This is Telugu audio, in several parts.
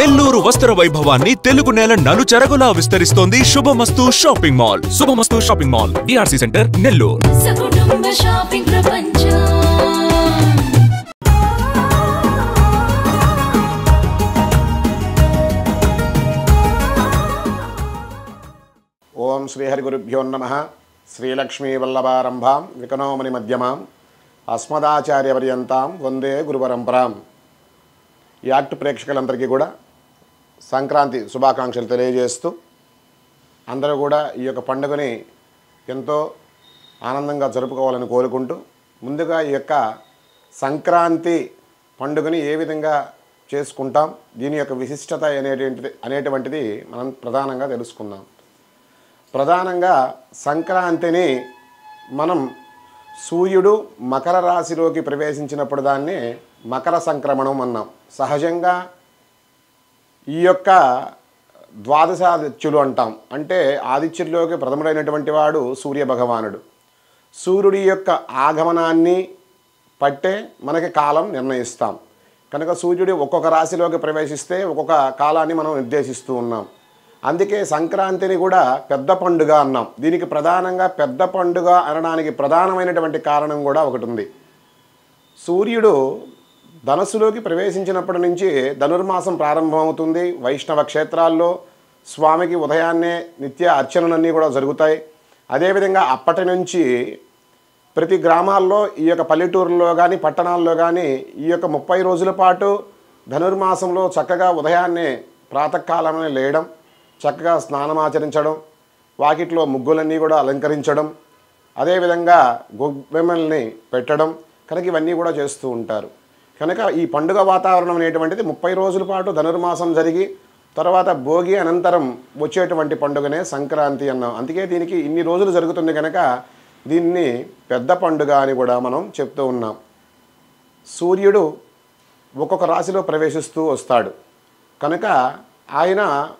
నెల్లూరు వస్త్ర వైభవాన్ని తెలుగు నేల నలుచెరగులా విస్తరిస్తోంది Subhamasthu shopping mall Subhamasthu shopping mall DRC centre Nellore సకుటుంబ షాపింగ్ ప్రపంచం ఓం శ్రీహరిగురుభ్యో నమ శ్రీలక్ష్మీవల్లభారంభాం వికనోమని మధ్యమాం అస్మదాచార్యపర్యంతాం వందే గురుపరంపరాం ఈ యాక్ట్ ప్రేక్షకులందరికీ కూడా సంక్రాంతి శుభాకాంక్షలు తెలియజేస్తూ అందరూ కూడా ఈ యొక్క పండుగని ఎంతో ఆనందంగా జరుపుకోవాలని కోరుకుంటూ ముందుగా ఈ యొక్క సంక్రాంతి పండుగని ఏ విధంగా చేసుకుంటాం దీని యొక్క విశిష్టత అనేటువంటిది అనేటువంటిది మనం ప్రధానంగా తెలుసుకుందాం ప్రధానంగా సంక్రాంతిని మనం సూర్యుడు మకర రాశిలోకి ప్రవేశించినప్పుడు దాన్ని మకర సంక్రమణం అన్నాం సహజంగా ఈ యొక్క ద్వాదశాదిత్యులు అంటాం అంటే ఆదిత్యుల్లోకి ప్రథముడైనటువంటి వాడు సూర్య భగవానుడు సూర్యుడి యొక్క ఆగమనాన్ని పట్టే మనకి కాలం నిర్ణయిస్తాం కనుక సూర్యుడు ఒక్కొక్క రాశిలోకి ప్రవేశిస్తే ఒక్కొక్క కాలాన్ని మనం నిర్దేశిస్తూ ఉన్నాం అందుకే సంక్రాంతిని కూడా పెద్ద పండుగ అన్నాం దీనికి ప్రధానంగా పెద్ద పండుగ అనడానికి ప్రధానమైనటువంటి కారణం కూడా ఒకటి ఉంది సూర్యుడు ధనస్సులోకి ప్రవేశించినప్పటి నుంచి ధనుర్మాసం ప్రారంభమవుతుంది వైష్ణవ క్షేత్రాల్లో స్వామికి ఉదయాన్నే నిత్య అర్చనలన్నీ కూడా జరుగుతాయి అదేవిధంగా అప్పటి నుంచి ప్రతి గ్రామాల్లో ఈ యొక్క పల్లెటూరులో కానీ పట్టణాల్లో కానీ ఈ యొక్క ముప్పై రోజుల పాటు ధనుర్మాసంలో చక్కగా ఉదయాన్నే ప్రాతకాలమే లేయడం చక్కగా స్నానమాచరించడం వాకిట్లో ముగ్గులన్నీ కూడా అలంకరించడం అదేవిధంగా గొబ్బెమ్మల్ని పెట్టడం కనుక ఇవన్నీ కూడా చేస్తూ ఉంటారు కనుక ఈ పండుగ వాతావరణం అనేటువంటిది ముప్పై రోజుల పాటు ధనుర్మాసం జరిగి తర్వాత భోగి అనంతరం వచ్చేటువంటి పండుగనే సంక్రాంతి అన్నాం అందుకే దీనికి ఇన్ని రోజులు జరుగుతుంది కనుక దీన్ని పెద్ద పండుగ అని కూడా మనం చెప్తూ ఉన్నాం సూర్యుడు ఒక్కొక్క రాశిలో ప్రవేశిస్తూ వస్తాడు కనుక ఆయన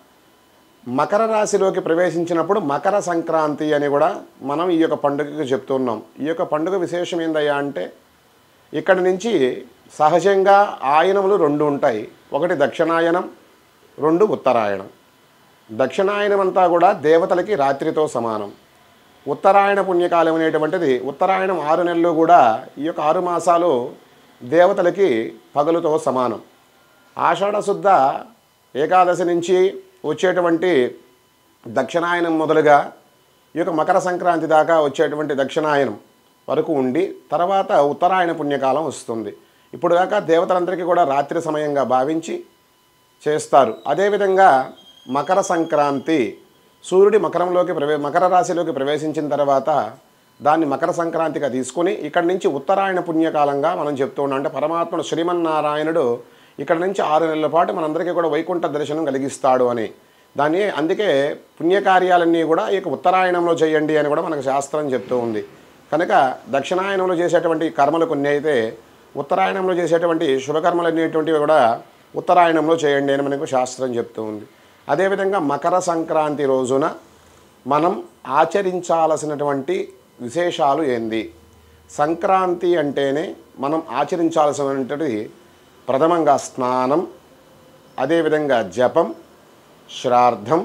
మకర రాశిలోకి ప్రవేశించినప్పుడు మకర సంక్రాంతి అని కూడా మనం ఈ యొక్క పండుగకి చెప్తున్నాం ఈ యొక్క పండుగ విశేషం ఏందయ్యా అంటే ఇక్కడి నుంచి సహజంగా ఆయనములు రెండు ఉంటాయి ఒకటి దక్షిణాయనం రెండు ఉత్తరాయణం దక్షిణాయనం అంతా కూడా దేవతలకి రాత్రితో సమానం ఉత్తరాయణ పుణ్యకాలం అనేటువంటిది ఉత్తరాయణం ఆరు నెలలు కూడా ఈ యొక్క ఆరు మాసాలు దేవతలకి పగలుతో సమానం ఆషాఢ శుద్ధ ఏకాదశి నుంచి వచ్చేటువంటి దక్షిణాయనం మొదలుగా ఈ యొక్క మకర సంక్రాంతి దాకా వచ్చేటువంటి దక్షిణాయనం వరకు ఉండి తర్వాత ఉత్తరాయణ పుణ్యకాలం వస్తుంది ఇప్పుడు దాకా దేవతలందరికీ కూడా రాత్రి సమయంగా భావించి చేస్తారు అదేవిధంగా మకర సంక్రాంతి సూర్యుడి మకరంలోకి ప్రవే మకర రాశిలోకి ప్రవేశించిన తర్వాత దాన్ని మకర సంక్రాంతిగా తీసుకొని ఇక్కడి నుంచి ఉత్తరాయణ పుణ్యకాలంగా మనం చెప్తూ ఉన్నాం అంటే పరమాత్ముడు శ్రీమన్నారాయణుడు ఇక్కడ నుంచి ఆరు నెలల పాటు మనందరికీ కూడా వైకుంఠ దర్శనం కలిగిస్తాడు అని దాన్ని అందుకే పుణ్యకార్యాలన్నీ కూడా ఇక ఉత్తరాయణంలో చేయండి అని కూడా మనకు శాస్త్రం చెప్తూ ఉంది కనుక దక్షిణాయనంలో చేసేటువంటి కర్మలు కొన్ని అయితే ఉత్తరాయణంలో చేసేటువంటి శుభకర్మలు అనేటువంటివి కూడా ఉత్తరాయణంలో చేయండి అని మనకు శాస్త్రం చెప్తూ ఉంది అదేవిధంగా మకర సంక్రాంతి రోజున మనం ఆచరించాల్సినటువంటి విశేషాలు ఏంది సంక్రాంతి అంటేనే మనం ఆచరించాల్సినటువంటి ప్రథమంగా స్నానం అదేవిధంగా జపం శ్రాద్ధం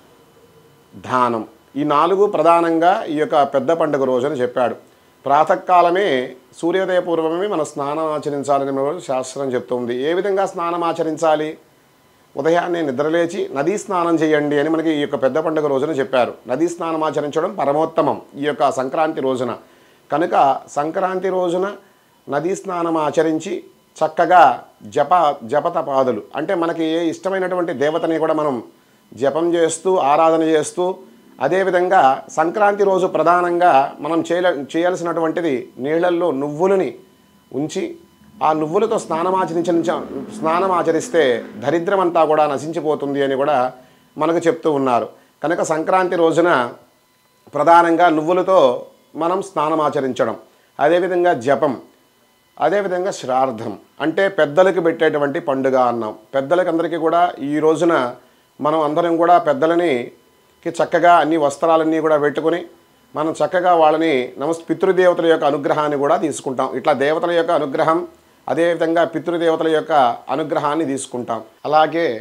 దానం ఈ నాలుగు ప్రధానంగా ఈ యొక్క పెద్ద పండుగ రోజున చెప్పాడు ప్రాతకాలమే సూర్యోదయ పూర్వమే మన స్నానం ఆచరించాలని మనకు శాస్త్రం చెప్తుంది ఏ విధంగా స్నానం ఆచరించాలి ఉదయాన్నే నిద్రలేచి నదీ స్నానం చేయండి అని మనకి ఈ యొక్క పెద్ద పండుగ రోజున చెప్పారు నదీ స్నానం ఆచరించడం పరమోత్తమం ఈ యొక్క సంక్రాంతి రోజున కనుక సంక్రాంతి రోజున నదీ స్నానం ఆచరించి చక్కగా జప జపతపాదులు అంటే మనకి ఏ ఇష్టమైనటువంటి దేవతని కూడా మనం జపం చేస్తూ ఆరాధన చేస్తూ అదేవిధంగా సంక్రాంతి రోజు ప్రధానంగా మనం చేయ చేయాల్సినటువంటిది నీళ్ళల్లో నువ్వులని ఉంచి ఆ నువ్వులతో స్నానమాచరించ స్నానం ఆచరిస్తే దరిద్రం అంతా కూడా నశించిపోతుంది అని కూడా మనకు చెప్తూ ఉన్నారు కనుక సంక్రాంతి రోజున ప్రధానంగా నువ్వులతో మనం స్నానం ఆచరించడం అదేవిధంగా జపం అదేవిధంగా శ్రార్థం అంటే పెద్దలకు పెట్టేటువంటి పండుగ అన్నాం పెద్దలకి అందరికీ కూడా ఈ రోజున మనం అందరం కూడా పెద్దలని కి చక్కగా అన్ని వస్త్రాలన్నీ కూడా పెట్టుకొని మనం చక్కగా వాళ్ళని నమస్ పితృదేవతల యొక్క అనుగ్రహాన్ని కూడా తీసుకుంటాం ఇట్లా దేవతల యొక్క అనుగ్రహం అదేవిధంగా పితృదేవతల యొక్క అనుగ్రహాన్ని తీసుకుంటాం అలాగే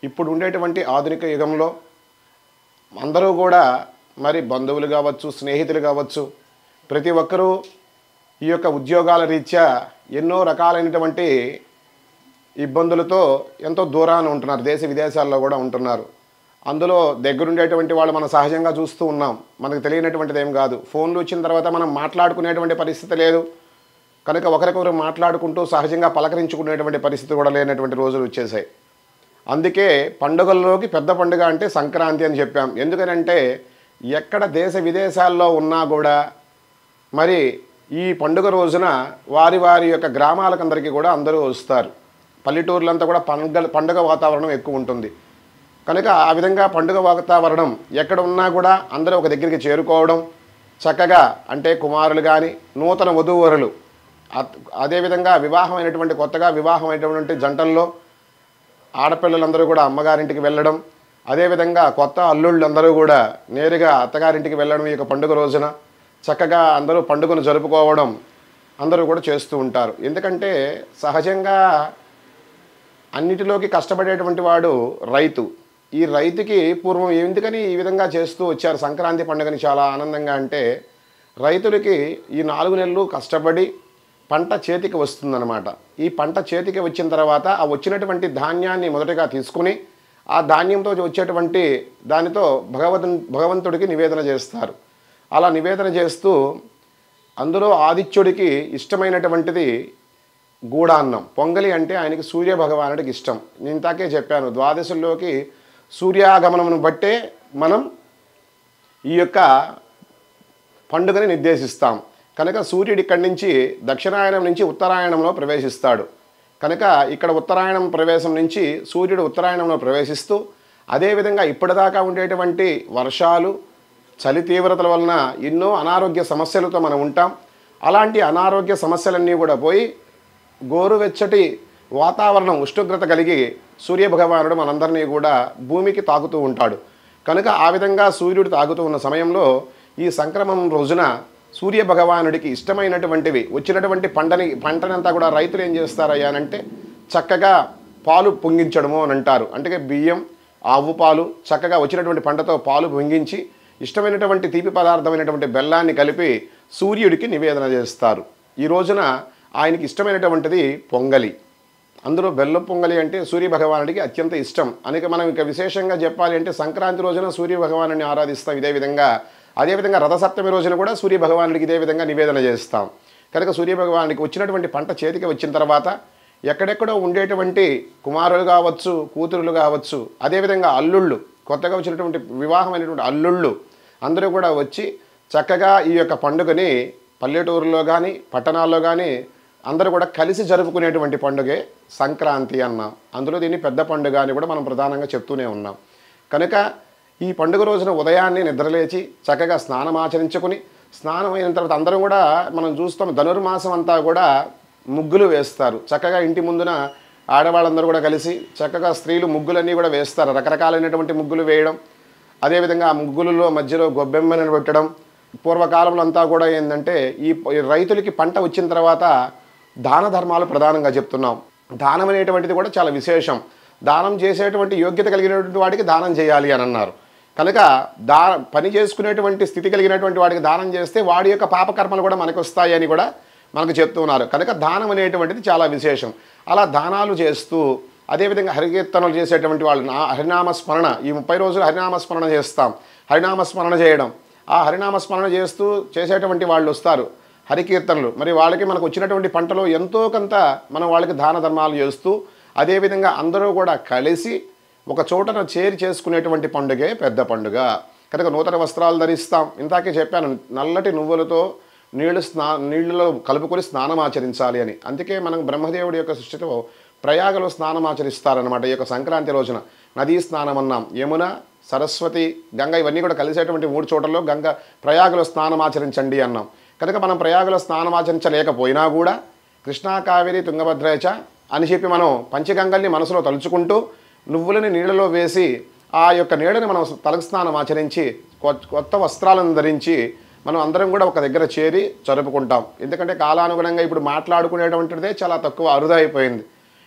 ఇప్పుడు ఉండేటువంటి ఆధునిక యుగంలో అందరూ కూడా మరి బంధువులు కావచ్చు స్నేహితులు కావచ్చు ప్రతి ఒక్కరూ ఈ యొక్క ఉద్యోగాల రీత్యా ఎన్నో రకాలైనటువంటి ఇబ్బందులతో ఎంతో దూరాన ఉంటున్నారు దేశ విదేశాల్లో కూడా ఉంటున్నారు అందులో దగ్గరుండేటువంటి వాళ్ళు మనం సహజంగా చూస్తూ ఉన్నాం మనకు తెలియనటువంటిది ఏం కాదు ఫోన్లు వచ్చిన తర్వాత మనం మాట్లాడుకునేటువంటి పరిస్థితి లేదు కనుక ఒకరికొకరు మాట్లాడుకుంటూ సహజంగా పలకరించుకునేటువంటి పరిస్థితి కూడా లేనటువంటి రోజులు వచ్చేసాయి అందుకే పండుగల్లోకి పెద్ద పండుగ అంటే సంక్రాంతి అని చెప్పాం ఎందుకనంటే ఎక్కడ దేశ విదేశాల్లో ఉన్నా కూడా మరి ఈ పండుగ రోజున వారి వారి యొక్క గ్రామాలకందరికీ కూడా అందరూ వస్తారు పల్లెటూర్లంతా కూడా పండుగ పండుగ వాతావరణం ఎక్కువ ఉంటుంది కనుక ఆ విధంగా పండుగ వాతావరణం ఎక్కడ ఉన్నా కూడా అందరూ ఒక దగ్గరికి చేరుకోవడం చక్కగా అంటే కుమారులు కానీ నూతన వధూవరులు అత్- అదేవిధంగా వివాహమైనటువంటి కొత్తగా వివాహమైనటువంటి జంటల్లో ఆడపిల్లలందరూ కూడా అమ్మగారింటికి వెళ్ళడం అదేవిధంగా కొత్త అల్లుళ్ళందరూ కూడా నేరుగా అత్తగారింటికి వెళ్ళడం ఈ యొక్క పండుగ రోజున చక్కగా అందరూ పండుగను జరుపుకోవడం అందరూ కూడా చేస్తూ ఉంటారు ఎందుకంటే సహజంగా అన్నిటిలోకి కష్టపడేటువంటి వాడు రైతు ఈ రైతుకి పూర్వం ఎందుకని ఈ విధంగా చేస్తూ వచ్చారు సంక్రాంతి పండుగని చాలా ఆనందంగా అంటే రైతులకి ఈ నాలుగు నెలలు కష్టపడి పంట చేతికి వస్తుందన్నమాట ఈ పంట చేతికి వచ్చిన తర్వాత ఆ వచ్చినటువంటి ధాన్యాన్ని మొదటగా తీసుకుని ఆ ధాన్యంతో వచ్చేటువంటి దానితో భగవద్ భగవంతుడికి నివేదన చేస్తారు అలా నివేదన చేస్తూ అందులో ఆదిత్యుడికి ఇష్టమైనటువంటిది గూడాన్నం పొంగలి అంటే ఆయనకి సూర్య భగవానుడికి ఇష్టం నేను ఇంతాకే చెప్పాను ద్వాదశుల్లోకి సూర్యాగమనమును బట్టే మనం ఈ యొక్క పండుగని నిర్దేశిస్తాం కనుక సూర్యుడు ఇక్కడి నుంచి దక్షిణాయనం నుంచి ఉత్తరాయణంలో ప్రవేశిస్తాడు కనుక ఇక్కడ ఉత్తరాయణం ప్రవేశం నుంచి సూర్యుడు ఉత్తరాయణంలో ప్రవేశిస్తూ అదేవిధంగా ఇప్పటిదాకా ఉండేటువంటి వర్షాలు చలి తీవ్రతల వలన ఎన్నో అనారోగ్య సమస్యలతో మనం ఉంటాం అలాంటి అనారోగ్య సమస్యలన్నీ కూడా పోయి గోరువెచ్చటి వాతావరణం ఉష్ణోగ్రత కలిగి సూర్య భగవానుడు మనందరినీ కూడా భూమికి తాకుతూ ఉంటాడు కనుక ఆ విధంగా సూర్యుడు తాగుతూ ఉన్న సమయంలో ఈ సంక్రమణం రోజున సూర్య భగవానుడికి ఇష్టమైనటువంటివి వచ్చినటువంటి పంటని పంటనంతా కూడా రైతులు ఏం చేస్తారయ్యా అంటే చక్కగా పాలు పొంగించడము అని అంటారు అంటే బియ్యం ఆవు పాలు చక్కగా వచ్చినటువంటి పంటతో పాలు పొంగించి ఇష్టమైనటువంటి తీపి పదార్థమైనటువంటి బెల్లాన్ని కలిపి సూర్యుడికి నివేదన చేస్తారు ఈ రోజున ఆయనకి ఇష్టమైనటువంటిది పొంగలి అందులో బెల్లం పొంగలి అంటే సూర్య భగవానుడికి అత్యంత ఇష్టం అనేక మనం ఇక విశేషంగా చెప్పాలి అంటే సంక్రాంతి రోజున సూర్య భగవానుడిని ఆరాధిస్తాం ఇదే విధంగా అదేవిధంగా రథసప్తమి రోజున కూడా సూర్య భగవానుడికి ఇదే విధంగా నివేదన చేస్తాం కనుక సూర్య భగవానుడికి వచ్చినటువంటి పంట చేతికి వచ్చిన తర్వాత ఎక్కడెక్కడో ఉండేటువంటి కుమారులు కావచ్చు కూతురులు కావచ్చు అదేవిధంగా అల్లుళ్ళు కొత్తగా వచ్చినటువంటి వివాహమైనటువంటి అల్లుళ్ళు అందరూ కూడా వచ్చి చక్కగా ఈ యొక్క పండుగని పల్లెటూరులో కానీ పట్టణాల్లో కానీ అందరూ కూడా కలిసి జరుపుకునేటువంటి పండుగే సంక్రాంతి అన్నాం అందులో దీన్ని పెద్ద పండుగ అని కూడా మనం ప్రధానంగా చెప్తూనే ఉన్నాం కనుక ఈ పండుగ రోజున ఉదయాన్నే నిద్రలేచి చక్కగా స్నానం ఆచరించుకుని స్నానం అయిన తర్వాత అందరం కూడా మనం చూస్తాం ధనుర్మాసం అంతా కూడా ముగ్గులు వేస్తారు చక్కగా ఇంటి ముందున ఆడవాళ్ళందరూ కూడా కలిసి చక్కగా స్త్రీలు ముగ్గులన్నీ కూడా వేస్తారు రకరకాలైనటువంటి ముగ్గులు వేయడం అదేవిధంగా ఆ ముగ్గులలో మధ్యలో గొబ్బెమ్మలను పెట్టడం పూర్వకాలంలో అంతా కూడా ఏంటంటే ఈ ప- ఈ రైతులకి పంట వచ్చిన తర్వాత దాన ధర్మాలు ప్రధానంగా చెప్తున్నాం దానం అనేటువంటిది కూడా చాలా విశేషం దానం చేసేటువంటి యోగ్యత కలిగినటువంటి వాడికి దానం చేయాలి అని అన్నారు కనుక దా పని చేసుకునేటువంటి స్థితి కలిగినటువంటి వాడికి దానం చేస్తే వాడి యొక్క పాపకర్మలు కూడా మనకు వస్తాయి అని కూడా మనకు చెప్తున్నారు కనుక దానం అనేటువంటిది చాలా విశేషం అలా దానాలు చేస్తూ అదేవిధంగా హరికీర్తనలు చేసేటువంటి వాళ్ళు నా హరినామ స్మరణ ఈ ముప్పై రోజులు హరినామ స్మరణ చేస్తాం హరినామ స్మరణ చేయడం ఆ హరినామ స్మరణ చేస్తూ చేసేటువంటి వాళ్ళు వస్తారు హరికీర్తనలు మరి వాళ్ళకి మనకు వచ్చినటువంటి పంటలో ఎంతో కొంత మనం వాళ్ళకి దాన ధర్మాలు చేస్తూ అదేవిధంగా అందరూ కూడా కలిసి ఒక చోటన చేరి చేసుకునేటువంటి పండుగే పెద్ద పండుగ కనుక నూతన వస్త్రాలు ధరిస్తాం ఇందాకే చెప్పాను నల్లటి నువ్వులతో నీళ్లు స్నా నీళ్ళలో కలుపుకొని స్నానం ఆచరించాలి అని అందుకే మనం బ్రహ్మదేవుడి యొక్క సృష్టితో ప్రయాగలో స్నానం ఆచరిస్తారనమాట ఈ యొక్క సంక్రాంతి రోజున నదీ స్నానం అన్నాం యమున సరస్వతి గంగ ఇవన్నీ కూడా కలిసేటువంటి మూడు చోట్లలో గంగ ప్రయాగలో స్నానం ఆచరించండి అన్నాం కనుక మనం ప్రయాగలో స్నానం ఆచరించలేకపోయినా కూడా కృష్ణా కావేరి తుంగభద్రేచ అని చెప్పి మనం పంచగంగల్ని మనసులో తలుచుకుంటూ నువ్వులని నీళ్ళలో వేసి ఆ యొక్క నీడని మనం తలకు స్నానం ఆచరించి కొ- కొత్త వస్త్రాలను ధరించి మనం అందరం కూడా ఒక దగ్గర చేరి జరుపుకుంటాం ఎందుకంటే కాలానుగుణంగా ఇప్పుడు మాట్లాడుకునేటువంటిదే చాలా తక్కువ అరుదైపోయింది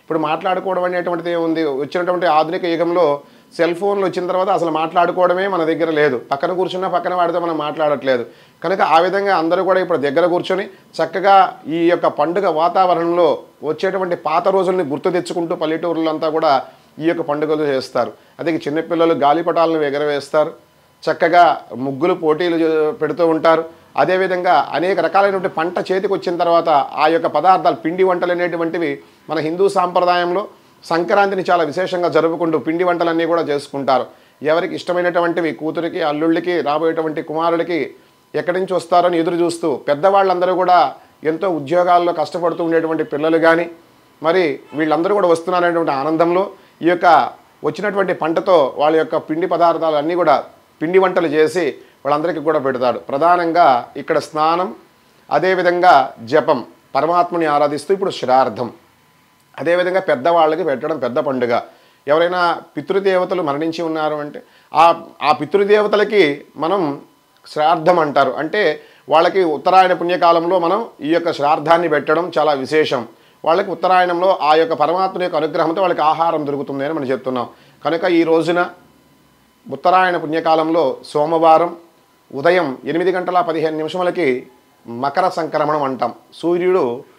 ఇప్పుడు మాట్లాడుకోవడం అనేటువంటిది ఏముంది వచ్చినటువంటి ఆధునిక యుగంలో సెల్ ఫోన్లు వచ్చిన తర్వాత అసలు మాట్లాడుకోవడమే మన దగ్గర లేదు పక్కన కూర్చున్నా పక్కన వాడితో మనం మాట్లాడట్లేదు కనుక ఆ విధంగా అందరూ కూడా ఇప్పుడు దగ్గర కూర్చొని చక్కగా ఈ యొక్క పండుగ వాతావరణంలో వచ్చేటువంటి పాత రోజుల్ని గుర్తు తెచ్చుకుంటూ పల్లెటూరులంతా కూడా ఈ యొక్క పండుగలు చేస్తారు అదే ఈ చిన్నపిల్లలు గాలిపటాలను ఎగరవేస్తారు చక్కగా ముగ్గులు పోటీలు చే- పెడుతూ ఉంటారు అదేవిధంగా అనేక రకాలైనటువంటి పంట చేతికి వచ్చిన తర్వాత ఆ యొక్క పదార్థాలు పిండి వంటలు అనేటువంటివి మన హిందూ సాంప్రదాయంలో సంక్రాంతిని చాలా విశేషంగా జరుపుకుంటూ పిండి వంటలన్నీ కూడా చేసుకుంటారు ఎవరికి ఇష్టమైనటువంటివి కూతురికి అల్లుళ్ళకి రాబోయేటువంటి కుమారుడికి ఎక్కడి నుంచి వస్తారో అని ఎదురు చూస్తూ పెద్దవాళ్ళందరూ కూడా ఎంతో ఉద్యోగాల్లో కష్టపడుతూ ఉండేటువంటి పిల్లలు కానీ మరి వీళ్ళందరూ కూడా వస్తున్నారనేటువంటి ఆనందంలో ఈ యొక్క వచ్చినటువంటి పంటతో వాళ్ళ యొక్క పిండి పదార్థాలు అన్నీ కూడా పిండి వంటలు చేసి వాళ్ళందరికీ కూడా పెడతాడు ప్రధానంగా ఇక్కడ స్నానం అదేవిధంగా జపం పరమాత్మని ఆరాధిస్తూ ఇప్పుడు శ్రార్థం అదేవిధంగా పెద్దవాళ్ళకి పెట్టడం పెద్ద పండుగ ఎవరైనా పితృదేవతలు మరణించి ఉన్నారు అంటే ఆ ఆ పితృదేవతలకి మనం శ్రాద్ధం అంటారు అంటే వాళ్ళకి ఉత్తరాయణ పుణ్యకాలంలో మనం ఈ యొక్క శ్రాద్ధాన్ని పెట్టడం చాలా విశేషం వాళ్ళకి ఉత్తరాయణంలో ఆ యొక్క పరమాత్మ యొక్క అనుగ్రహంతో వాళ్ళకి ఆహారం దొరుకుతుంది అని మనం చెప్తున్నాం కనుక ఈ రోజున ఉత్తరాయణ పుణ్యకాలంలో సోమవారం ఉదయం ఎనిమిది గంటల పదిహేను నిమిషములకి మకర సంక్రమణం అంటాం సూర్యుడు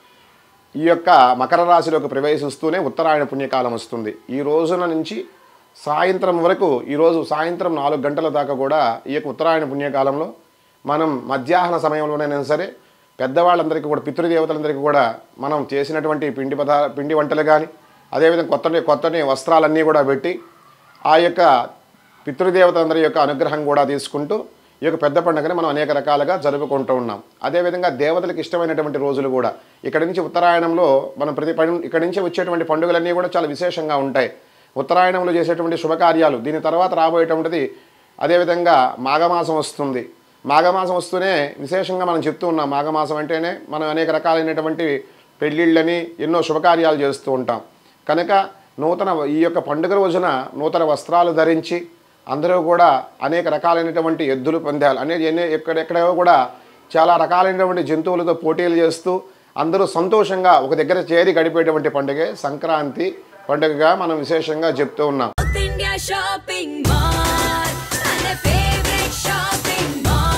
ఈ యొక్క మకర రాశిలోకి ప్రవేశిస్తూనే ఉత్తరాయణ పుణ్యకాలం వస్తుంది ఈ రోజున నుంచి సాయంత్రం వరకు ఈరోజు సాయంత్రం నాలుగు గంటల దాకా కూడా ఈ యొక్క ఉత్తరాయణ పుణ్యకాలంలో మనం మధ్యాహ్న సమయంలోనైనా సరే పెద్దవాళ్ళందరికీ కూడా పితృదేవతలందరికీ కూడా మనం చేసినటువంటి పిండి పదా పిండి వంటలు కానీ అదేవిధంగా కొత్తని కొత్తని వస్త్రాలన్నీ కూడా పెట్టి ఆ యొక్క పితృదేవతలందరి యొక్క అనుగ్రహం కూడా తీసుకుంటూ ఈ యొక్క పెద్ద పండుగని మనం అనేక రకాలుగా జరుపుకుంటూ ఉన్నాం అదేవిధంగా దేవతలకు ఇష్టమైనటువంటి రోజులు కూడా ఇక్కడ నుంచి ఉత్తరాయణంలో మనం ప్రతి పం- ఇక్కడ నుంచి వచ్చేటువంటి పండుగలన్నీ కూడా చాలా విశేషంగా ఉంటాయి ఉత్తరాయణంలో చేసేటువంటి శుభకార్యాలు దీని తర్వాత రాబోయేటువంటిది అదేవిధంగా మాఘమాసం వస్తుంది మాఘమాసం వస్తూనే విశేషంగా మనం చెప్తూ ఉన్నాం మాఘమాసం అంటేనే మనం అనేక రకాలైనటువంటి పెళ్ళిళ్ళని ఎన్నో శుభకార్యాలు చేస్తూ ఉంటాం కనుక నూతన ఈ యొక్క పండుగ రోజున నూతన వస్త్రాలు ధరించి అందరూ కూడా అనేక రకాలైనటువంటి ఎద్దులు పందాలు అనేది ఎన్ని ఎక్కడెక్కడో కూడా చాలా రకాలైనటువంటి జంతువులతో పోటీలు చేస్తూ అందరూ సంతోషంగా ఒక దగ్గర చేరి గడిపేటువంటి పండుగే సంక్రాంతి పండుగగా మనం విశేషంగా చెప్తూ ఉన్నాం South India Shopping Mall. And a favorite shopping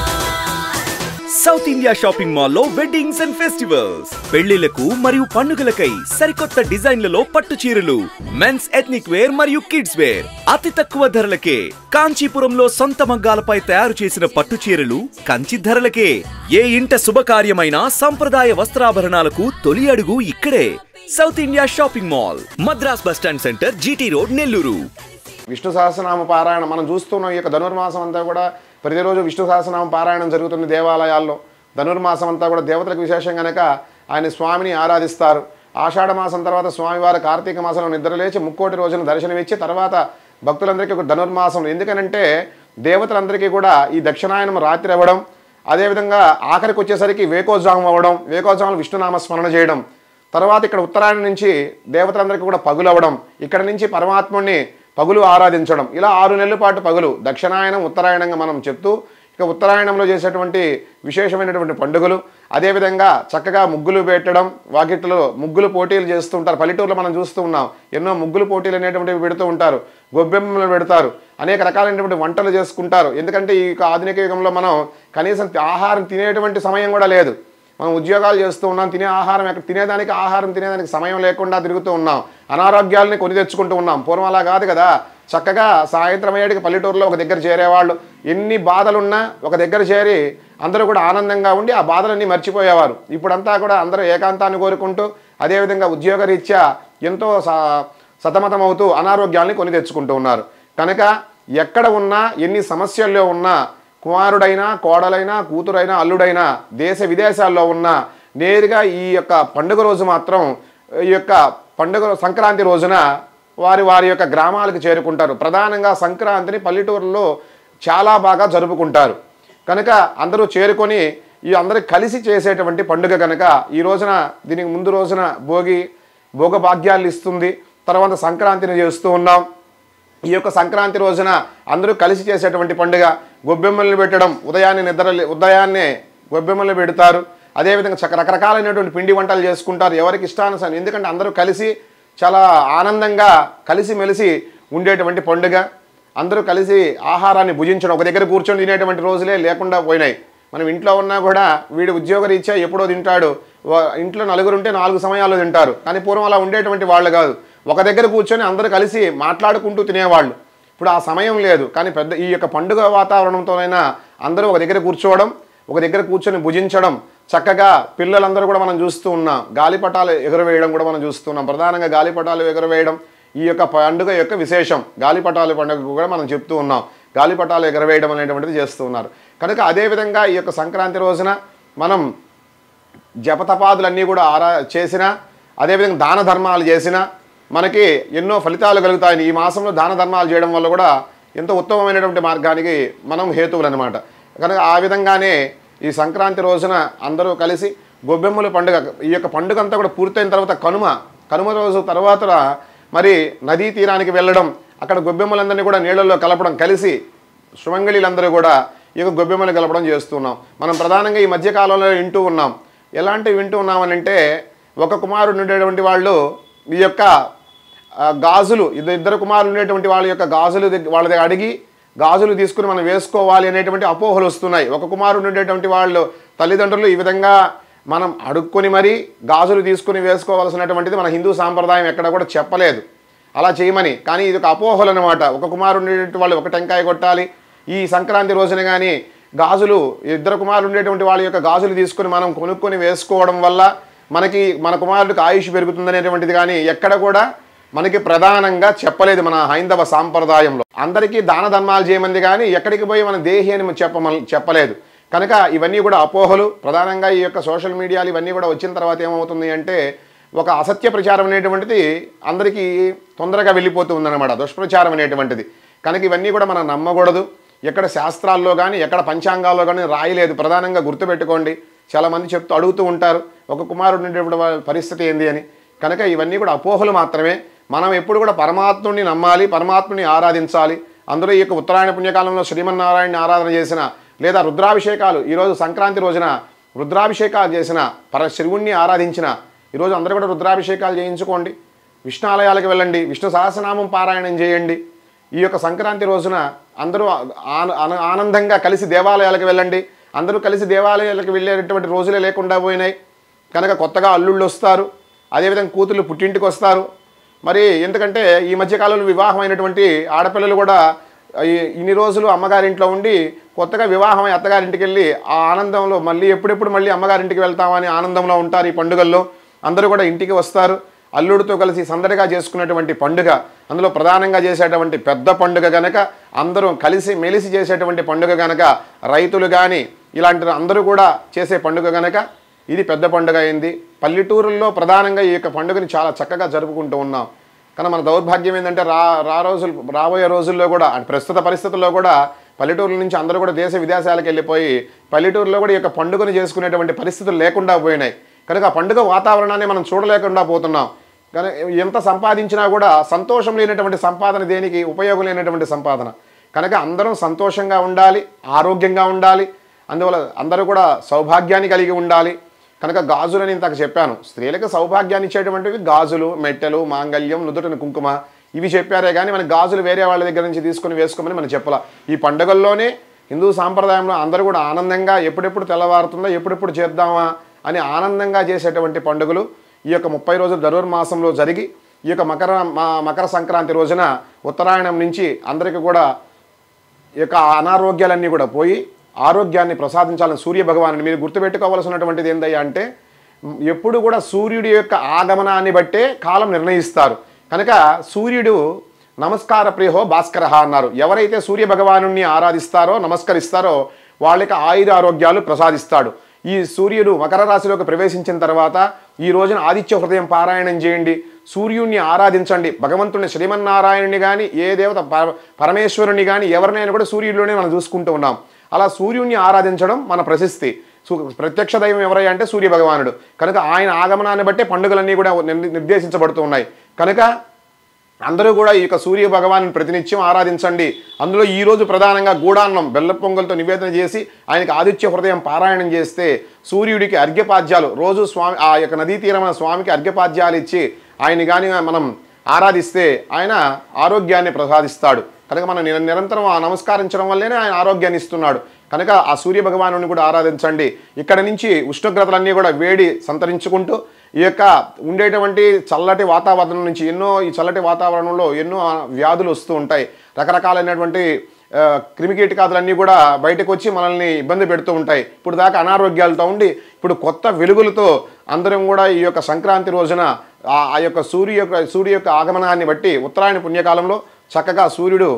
mall. South India shopping మాల్లో వెడ్డింగ్స్ అండ్ ఫెస్టివల్స్ పెళ్లిలకు మరియు పండుగలకై సరికొత్త డిజైన్లలో పట్టు చీరలు మెన్స్ ఎథ్నిక్ వేర్ మరియు కిడ్స్ వేర్ అతి తక్కువ ధరలకే కాంచీపురంలో సొంత మగ్గాలపై తయారు చేసిన పట్టు చీరలు కంచి ధరలకే ఏ ఇంట శుభకార్యమైన సంప్రదాయ వస్త్రాభరణాలకు తొలి అడుగు ఇక్కడే South India shopping mall Madras bus stand centre GT road Nellore Vishnu Sahasranama పారాయణం మనం చూస్తున్నాం ఈ యొక్క ధనుర్మాసం అంతా కూడా ప్రతిరోజు విష్ణు సహస్రనామ పారాయణం జరుగుతుంది దేవాలయాల్లో ధనుర్మాసం అంతా కూడా దేవతలకు విశేషం కనుక ఆయన స్వామిని ఆరాధిస్తారు ఆషాఢ మాసం తర్వాత స్వామివారు కార్తీక మాసంలో నిద్రలేచి ముక్కోటి రోజున దర్శనమిచ్చి తర్వాత భక్తులందరికీ ఒక ధనుర్మాసం ఎందుకనంటే దేవతలందరికీ కూడా ఈ దక్షిణాయనం రాత్రి అవ్వడం అదేవిధంగా ఆఖరికి వచ్చేసరికి వేకోజామం అవ్వడం వేకోజామం విష్ణునామ స్మరణ చేయడం తర్వాత ఇక్కడ ఉత్తరాయణం నుంచి దేవతలందరికీ కూడా పగులు అవ్వడం ఇక్కడ నుంచి పరమాత్ముడిని పగులు ఆరాధించడం ఇలా ఆరు నెలల పాటు పగులు దక్షిణాయనం ఉత్తరాయణంగా మనం చెప్తూ ఇక ఉత్తరాయణంలో చేసేటువంటి విశేషమైనటువంటి పండుగలు అదేవిధంగా చక్కగా ముగ్గులు పెట్టడం వాకిట్లో ముగ్గులు పోటీలు చేస్తూ ఉంటారు పల్లెటూరులో మనం చూస్తూ ఉన్నాం ఎన్నో ముగ్గులు పోటీలు అనేటువంటివి పెడుతూ ఉంటారు గొబ్బెమ్మలు పెడతారు అనేక రకాలైనటువంటి వంటలు చేసుకుంటారు ఎందుకంటే ఈ యొక్క ఆధునిక యుగంలో మనం కనీసం ఆహారం తినేటువంటి సమయం కూడా లేదు మనం ఉద్యోగాలు చేస్తూ ఉన్నాం తినే ఆహారం ఎక్కడ తినేదానికి ఆహారం తినేదానికి సమయం లేకుండా తిరుగుతూ ఉన్నాం అనారోగ్యాలని కొని తెచ్చుకుంటూ ఉన్నాం పూర్వం అలా కాదు కదా చక్కగా సాయంత్రం అయ్యేటికి పల్లెటూరులో ఒక దగ్గర చేరేవాళ్ళు ఎన్ని బాధలున్నా ఒక దగ్గర చేరి అందరూ కూడా ఆనందంగా ఉండి ఆ బాధలన్నీ మర్చిపోయేవారు ఇప్పుడంతా కూడా అందరూ ఏకాంతాన్ని కోరుకుంటూ అదేవిధంగా ఉద్యోగరీత్యా ఎంతో స- సతమతమవుతూ అనారోగ్యాల్ని కొని తెచ్చుకుంటూ ఉన్నారు కనుక ఎక్కడ ఉన్నా ఎన్ని సమస్యల్లో ఉన్నా కుమారుడైనా కోడలైనా కూతురైనా అల్లుడైనా దేశ విదేశాల్లో ఉన్న నేరుగా ఈ యొక్క పండుగ రోజు మాత్రం ఈ యొక్క పండుగ సంక్రాంతి రోజున వారి వారి యొక్క గ్రామాలకు చేరుకుంటారు ప్రధానంగా సంక్రాంతిని పల్లెటూరులో చాలా బాగా జరుపుకుంటారు కనుక అందరూ చేరుకొని ఈ అందరూ కలిసి చేసేటువంటి పండుగ కనుక ఈ రోజున దీనికి ముందు రోజున భోగి భోగభాగ్యాలు ఇస్తుంది తర్వాత సంక్రాంతిని చేస్తూ ఉన్నాం ఈ యొక్క సంక్రాంతి రోజున అందరూ కలిసి చేసేటువంటి పండుగ గొబ్బెమ్మల్ని పెట్టడం ఉదయాన్నే నిద్ర ఉదయాన్నే గొబ్బెమ్మలు పెడతారు అదేవిధంగా చక్క రకరకాలైనటువంటి పిండి వంటలు చేసుకుంటారు ఎవరికి ఇష్టానుసారం ఎందుకంటే అందరూ కలిసి చాలా ఆనందంగా కలిసిమెలిసి ఉండేటువంటి పండుగ అందరూ కలిసి ఆహారాన్ని భుజించడం ఒక దగ్గర కూర్చొని తినేటువంటి రోజులే లేకుండా పోయినాయి మనం ఇంట్లో ఉన్నా కూడా వీడు ఉద్యోగరీత్యా ఎప్పుడో తింటాడు వ- ఇంట్లో నలుగురు ఉంటే నాలుగు సమయాల్లో తింటారు కానీ పూర్వం అలా ఉండేటువంటి వాళ్ళు కాదు ఒక దగ్గర కూర్చొని అందరూ కలిసి మాట్లాడుకుంటూ తినేవాళ్ళు ఇప్పుడు ఆ సమయం లేదు కానీ పెద్ద ఈ యొక్క పండుగ వాతావరణంతోనైనా అందరూ ఒక దగ్గర కూర్చోవడం ఒక దగ్గర కూర్చొని భుజించడం చక్కగా పిల్లలందరూ కూడా మనం చూస్తూ ఉన్నాం గాలిపటాలు ఎగురవేయడం కూడా మనం చూస్తున్నాం ప్రధానంగా గాలిపటాలు ఎగురవేయడం ఈ యొక్క పండుగ యొక్క విశేషం గాలిపటాల పండుగ కూడా మనం చెప్తూ ఉన్నాం గాలిపటాలు ఎగరవేయడం అనేటువంటిది చేస్తూ ఉన్నారు కనుక అదేవిధంగా ఈ యొక్క సంక్రాంతి రోజున మనం జపతపాదులన్నీ కూడా ఆరా చేసిన అదేవిధంగా దాన ధర్మాలు చేసిన మనకి ఎన్నో ఫలితాలు కలుగుతాయని ఈ మాసంలో దాన ధర్మాలు చేయడం వల్ల కూడా ఎంతో ఉత్తమమైనటువంటి మార్గానికి మనం హేతువులు అనమాట కనుక ఆ విధంగానే ఈ సంక్రాంతి రోజున అందరూ కలిసి గొబ్బెమ్మల పండుగ ఈ యొక్క పండుగ అంతా కూడా పూర్తయిన తర్వాత కనుమ కనుమ రోజు తర్వాత మరి నదీ తీరానికి వెళ్ళడం అక్కడ గొబ్బెమ్మలందరినీ కూడా నీళ్ళల్లో కలపడం కలిసి సుమంగళీలందరూ కూడా ఈ యొక్క గొబ్బెమ్మలు కలపడం చేస్తున్నాం మనం ప్రధానంగా ఈ మధ్యకాలంలో వింటూ ఉన్నాం ఎలాంటివి వింటూ ఉన్నామని అంటే ఒక కుమారుడు ఉండేటువంటి వాళ్ళు ఈ యొక్క ఆ, గాజులు ఇద్దరు ఇద్దరు కుమారులు ఉండేటువంటి వాళ్ళ యొక్క గాజులు దగ్గ- వాళ్ళ దగ్గర అడిగి గాజులు తీసుకుని మనం వేసుకోవాలి అనేటువంటి అపోహలు వస్తున్నాయి ఒక కుమారుడు ఉండేటువంటి వాళ్ళు తల్లిదండ్రులు ఈ విధంగా మనం అడుక్కొని మరీ గాజులు తీసుకుని వేసుకోవాల్సినటువంటిది మన హిందూ సాంప్రదాయం ఎక్కడ కూడా చెప్పలేదు అలా చేయమని కానీ ఇది ఒక అపోహలు అనమాట ఒక కుమారుడు ఉండేటువంటి వాళ్ళు ఒక టెంకాయ కొట్టాలి ఈ సంక్రాంతి రోజున కానీ గాజులు ఇద్దరు కుమారులు ఉండేటువంటి వాళ్ళ యొక్క గాజులు తీసుకుని మనం కొనుక్కొని వేసుకోవడం వల్ల మనకి మన కుమారుడికి ఆయుష్ పెరుగుతుంది అనేటువంటిది కానీ ఎక్కడ కూడా మనకి ప్రధానంగా చెప్పలేదు మన హైందవ సాంప్రదాయంలో అందరికీ దాన ధర్మాలు చేయమంది కానీ ఎక్కడికి పోయి మన దేహి అని చెప్పమ చెప్పలేదు కనుక ఇవన్నీ కూడా అపోహలు ప్రధానంగా ఈ యొక్క సోషల్ మీడియాలు ఇవన్నీ కూడా వచ్చిన తర్వాత ఏమవుతుంది అంటే ఒక అసత్య ప్రచారం అనేటువంటిది అందరికీ తొందరగా వెళ్ళిపోతూ ఉందన్నమాట దుష్ప్రచారం అనేటువంటిది కనుక ఇవన్నీ కూడా మనం నమ్మకూడదు ఎక్కడ శాస్త్రాల్లో కానీ ఎక్కడ పంచాంగాల్లో కానీ రాయలేదు ప్రధానంగా గుర్తుపెట్టుకోండి చాలామంది చెప్తూ అడుగుతూ ఉంటారు ఒక కుమారుడు ఉండేటువంటి వాళ్ళ పరిస్థితి ఏంది అని కనుక ఇవన్నీ కూడా అపోహలు మాత్రమే మనం ఎప్పుడు కూడా పరమాత్ముడిని నమ్మాలి పరమాత్ముని ఆరాధించాలి అందులో ఈ యొక్క ఉత్తరాయణ పుణ్యకాలంలో శ్రీమన్నారాయణని ఆరాధన చేసిన లేదా రుద్రాభిషేకాలు ఈరోజు సంక్రాంతి రోజున రుద్రాభిషేకాలు చేసిన పర శివుణ్ణి ఆరాధించిన ఈరోజు అందరూ కూడా రుద్రాభిషేకాలు చేయించుకోండి విష్ణు ఆలయాలకు వెళ్ళండి విష్ణు సహస్రనామం పారాయణం చేయండి ఈ యొక్క సంక్రాంతి రోజున అందరూ ఆన- ఆన- ఆనందంగా కలిసి దేవాలయాలకు వెళ్ళండి అందరూ కలిసి దేవాలయాలకు వెళ్ళేటటువంటి రోజులే లేకుండా పోయినాయి కనుక కొత్తగా అల్లుళ్ళు వస్తారు అదేవిధంగా కూతుళ్ళు పుట్టింటికి వస్తారు మరి ఎందుకంటే ఈ మధ్యకాలంలో వివాహం అయినటువంటి ఆడపిల్లలు కూడా ఈ- ఇన్ని రోజులు అమ్మగారింట్లో ఉండి కొత్తగా వివాహం అయి అత్తగారింటికి వెళ్ళి ఆ ఆనందంలో మళ్ళీ ఎప్పుడెప్పుడు మళ్ళీ అమ్మగారింటికి వెళ్తామని ఆనందంలో ఉంటారు ఈ పండుగల్లో అందరూ కూడా ఇంటికి వస్తారు అల్లుడితో కలిసి సందడిగా చేసుకునేటువంటి పండుగ అందులో ప్రధానంగా చేసేటువంటి పెద్ద పండుగ గనక అందరూ కలిసి మెలిసి చేసేటువంటి పండుగ గనక రైతులు కానీ ఇలాంటి అందరూ కూడా చేసే పండుగ గనక ఇది పెద్ద పండుగ అయింది పల్లెటూరుల్లో ప్రధానంగా ఈ యొక్క పండుగని చాలా చక్కగా జరుపుకుంటూ ఉన్నాం కానీ మన దౌర్భాగ్యం ఏంటంటే రా రా రోజులు రాబోయే రోజుల్లో కూడా అంటే ప్రస్తుత పరిస్థితుల్లో కూడా పల్లెటూరుల నుంచి అందరూ కూడా దేశ విదేశాలకు వెళ్ళిపోయి పల్లెటూరులో కూడా ఈ యొక్క పండుగను చేసుకునేటువంటి పరిస్థితులు లేకుండా పోయినాయి కనుక ఆ పండుగ వాతావరణాన్ని మనం చూడలేకుండా పోతున్నాం కానీ ఎంత సంపాదించినా కూడా సంతోషం లేనటువంటి సంపాదన దేనికి ఉపయోగం లేనటువంటి సంపాదన కనుక అందరం సంతోషంగా ఉండాలి ఆరోగ్యంగా ఉండాలి అందువల్ల అందరూ కూడా సౌభాగ్యాన్ని కలిగి ఉండాలి కనుక గాజులని ఇంతకు చెప్పాను స్త్రీలకు సౌభాగ్యాన్ని ఇచ్చేటువంటివి గాజులు మెట్టెలు మాంగళ్యం నుదుటిన కుంకుమ ఇవి చెప్పారే కానీ మన గాజులు వేరే వాళ్ళ దగ్గర నుంచి తీసుకొని వేసుకోమని మనం చెప్పాల ఈ పండుగల్లోనే హిందూ సాంప్రదాయంలో అందరూ కూడా ఆనందంగా ఎప్పుడెప్పుడు తెల్లవారుతుందో ఎప్పుడెప్పుడు చేద్దామా అని ఆనందంగా చేసేటువంటి పండుగలు ఈ యొక్క ముప్పై రోజుల ధనుర్మాసంలో జరిగి ఈ యొక్క మకర మా- మకర సంక్రాంతి రోజున ఉత్తరాయణం నుంచి అందరికీ కూడా ఈ యొక్క అనారోగ్యాలన్నీ కూడా పోయి ఆరోగ్యాన్ని ప్రసాదించాలని సూర్య భగవాను మీరు గుర్తుపెట్టుకోవాల్సినటువంటిది ఏందయ్యా అంటే మ్, ఎప్పుడు కూడా సూర్యుడి యొక్క ఆగమనాన్ని బట్టే కాలం నిర్ణయిస్తారు కనుక సూర్యుడు నమస్కార ప్రియోహో భాస్కర అన్నారు ఎవరైతే సూర్య భగవాను ఆరాధిస్తారో నమస్కరిస్తారో వాళ్ళకి ఆయుర ఆరోగ్యాలు ప్రసాదిస్తాడు ఈ సూర్యుడు మకర రాశిలోకి ప్రవేశించిన తర్వాత ఈ రోజున ఆదిత్య హృదయం పారాయణం చేయండి సూర్యుడిని ఆరాధించండి భగవంతుని శ్రీమన్నారాయణుని కానీ ఏ దేవత పర- పరమేశ్వరుని కానీ ఎవరినైనా కూడా సూర్యుడిలోనే మనం చూసుకుంటూ ఉన్నాం అలా సూర్యుడిని ఆరాధించడం మన ప్రశస్తి సు- ప్రత్యక్ష దైవం ఎవరయ్యా అంటే సూర్య భగవానుడు కనుక ఆయన ఆగమనాన్ని బట్టే పండుగలన్నీ కూడా నిర్- నిర్దేశించబడుతూ ఉన్నాయి కనుక అందరూ కూడా ఈ యొక్క సూర్య భగవాను ప్రతినిత్యం ఆరాధించండి అందులో ఈ రోజు ప్రధానంగా గూడాన్నం బెల్ల పొంగల్తో నివేదన చేసి ఆయనకి ఆదిత్య హృదయం పారాయణం చేస్తే సూర్యుడికి అర్ఘ్యపాద్యాలు రోజు స్వామి ఆ యొక్క నదీ తీరమైన స్వామికి అర్ఘ్యపాద్యాలు ఇచ్చి ఆయన కానీ మనం ఆరాధిస్తే ఆయన ఆరోగ్యాన్ని ప్రసాదిస్తాడు కనుక మనం నిర- నిరంతరం ఆ నమస్కరించడం వల్లనే ఆయన ఆరోగ్యాన్ని ఇస్తున్నాడు కనుక ఆ సూర్య భగవాను కూడా ఆరాధించండి ఇక్కడ నుంచి ఉష్ణోగ్రతలన్నీ కూడా వేడి సంతరించుకుంటూ ఈ యొక్క ఉండేటువంటి చల్లటి వాతావరణం నుంచి ఎన్నో ఈ చల్లటి వాతావరణంలో ఎన్నో వ్యాధులు వస్తూ ఉంటాయి రకరకాలైనటువంటి ఆ, క్రిమికీటకాదులన్నీ కూడా బయటకు వచ్చి మనల్ని ఇబ్బంది పెడుతూ ఉంటాయి ఇప్పుడు దాకా అనారోగ్యాలతో ఉండి ఇప్పుడు కొత్త వెలుగులతో అందరం కూడా ఈ యొక్క సంక్రాంతి రోజున ఆ ఆ యొక్క సూర్య యొక్క సూర్య యొక్క ఆగమనాన్ని బట్టి ఉత్తరాయణ పుణ్యకాలంలో చక్కగా సూర్యుడు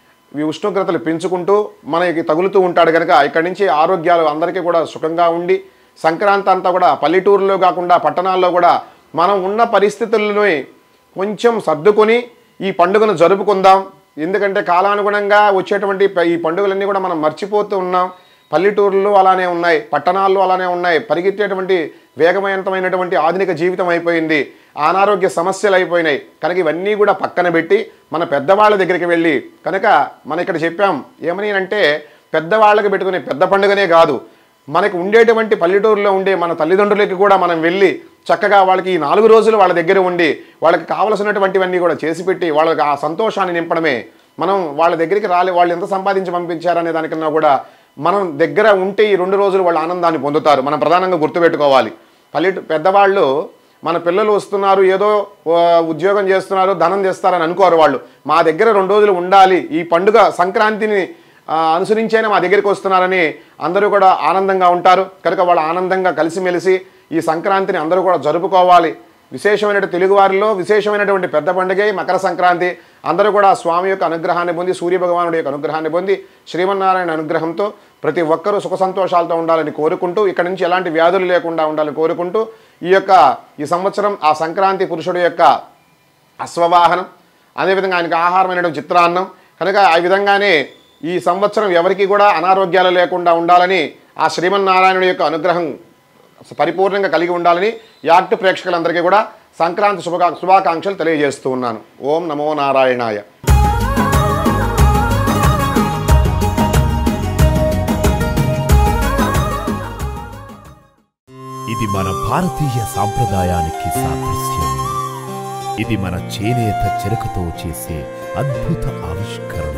ఈ ఉష్ణోగ్రతలు పెంచుకుంటూ మనకి తగులుతూ ఉంటాడు కనుక ఇక్కడి నుంచి ఆరోగ్యాలు అందరికీ కూడా సుఖంగా ఉండి సంక్రాంతి అంతా కూడా పల్లెటూరులో కాకుండా పట్టణాల్లో కూడా మనం ఉన్న పరిస్థితుల్లోని కొంచెం సర్దుకొని ఈ పండుగను జరుపుకుందాం ఎందుకంటే కాలానుగుణంగా వచ్చేటువంటి ప- ఈ పండుగలన్నీ కూడా మనం మర్చిపోతూ ఉన్నాం పల్లెటూరులో అలానే ఉన్నాయి పట్టణాల్లో అలానే ఉన్నాయి పరిగెత్తేటువంటి వేగవంతమైనటువంటి ఆధునిక జీవితం అయిపోయింది అనారోగ్య సమస్యలు అయిపోయినాయి కనుక ఇవన్నీ కూడా పక్కన పెట్టి మన పెద్దవాళ్ళ దగ్గరికి వెళ్ళి కనుక మనం ఇక్కడ చెప్పాం ఏమని అంటే పెద్దవాళ్ళకి పెట్టుకునే పెద్ద పండుగనే కాదు మనకు ఉండేటువంటి పల్లెటూరులో ఉండే మన తల్లిదండ్రులకి కూడా మనం వెళ్ళి చక్కగా వాళ్ళకి ఈ నాలుగు రోజులు వాళ్ళ దగ్గర ఉండి వాళ్ళకి కావలసినటువంటివన్నీ కూడా చేసి పెట్టి వాళ్ళకి ఆ సంతోషాన్ని నింపడమే మనం వాళ్ళ దగ్గరికి రాలే వాళ్ళు ఎంత సంపాదించి పంపించారనే దానికన్నా కూడా మనం దగ్గర ఉంటే ఈ రెండు రోజులు వాళ్ళు ఆనందాన్ని పొందుతారు మనం ప్రధానంగా గుర్తుపెట్టుకోవాలి పల్లెటూ పెద్దవాళ్ళు మన పిల్లలు వస్తున్నారు ఏదో ఆ, ఉద్యోగం చేస్తున్నారు ధనం చేస్తారని అనుకోరు వాళ్ళు మా దగ్గర రెండు రోజులు ఉండాలి ఈ పండుగ సంక్రాంతిని ఆ, అనుసరించైనా మా దగ్గరికి వస్తున్నారని అందరూ కూడా ఆనందంగా ఉంటారు కనుక వాళ్ళు ఆనందంగా కలిసిమెలిసి ఈ సంక్రాంతిని అందరూ కూడా జరుపుకోవాలి విశేషమైన తెలుగువారిలో విశేషమైనటువంటి పెద్ద పండుగే మకర సంక్రాంతి అందరూ కూడా స్వామి యొక్క అనుగ్రహాన్ని పొంది సూర్య భగవానుడి యొక్క అనుగ్రహాన్ని పొంది శ్రీమన్నారాయణ అనుగ్రహంతో ప్రతి ఒక్కరూ సుఖ సంతోషాలతో ఉండాలని కోరుకుంటూ ఇక్కడ నుంచి ఎలాంటి వ్యాధులు లేకుండా ఉండాలని కోరుకుంటూ ఈ యొక్క ఈ సంవత్సరం ఆ సంక్రాంతి పురుషుడు యొక్క అశ్వవాహనం అదేవిధంగా ఆయనకు ఆహారమైన చిత్రాన్నం కనుక ఆ విధంగానే ఈ సంవత్సరం ఎవరికి కూడా అనారోగ్యాలు లేకుండా ఉండాలని ఆ శ్రీమన్నారాయణుడి యొక్క అనుగ్రహం పరిపూర్ణంగా కలిగి ఉండాలని యాక్ట్ ప్రేక్షకులందరికీ కూడా సంక్రాంతి శుభకా శుభాకాంక్షలు తెలియజేస్తూ ఉన్నాను ఓం నమో నారాయణాయ ఇది మన భారతీయ సాంప్రదాయానికి సాదృశ్యం ఇది మన చేనేత చెరకుతో చేసే అద్భుత ఆవిష్కరణ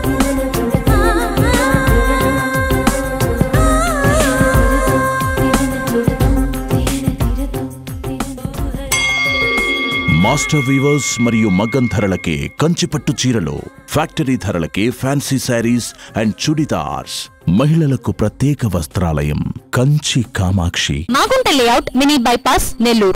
మాస్టర్ వీవర్స్ మరియు మగ్గం ధరలకే కంచిపట్టు చీరలు ఫ్యాక్టరీ ధరలకే ఫ్యాన్సీ శారీస్ అండ్ చుడిదార్స్ మహిళలకు ప్రత్యేక వస్త్రాలయం Kanchi Kamakshi Magunta layout mini bypass Nellore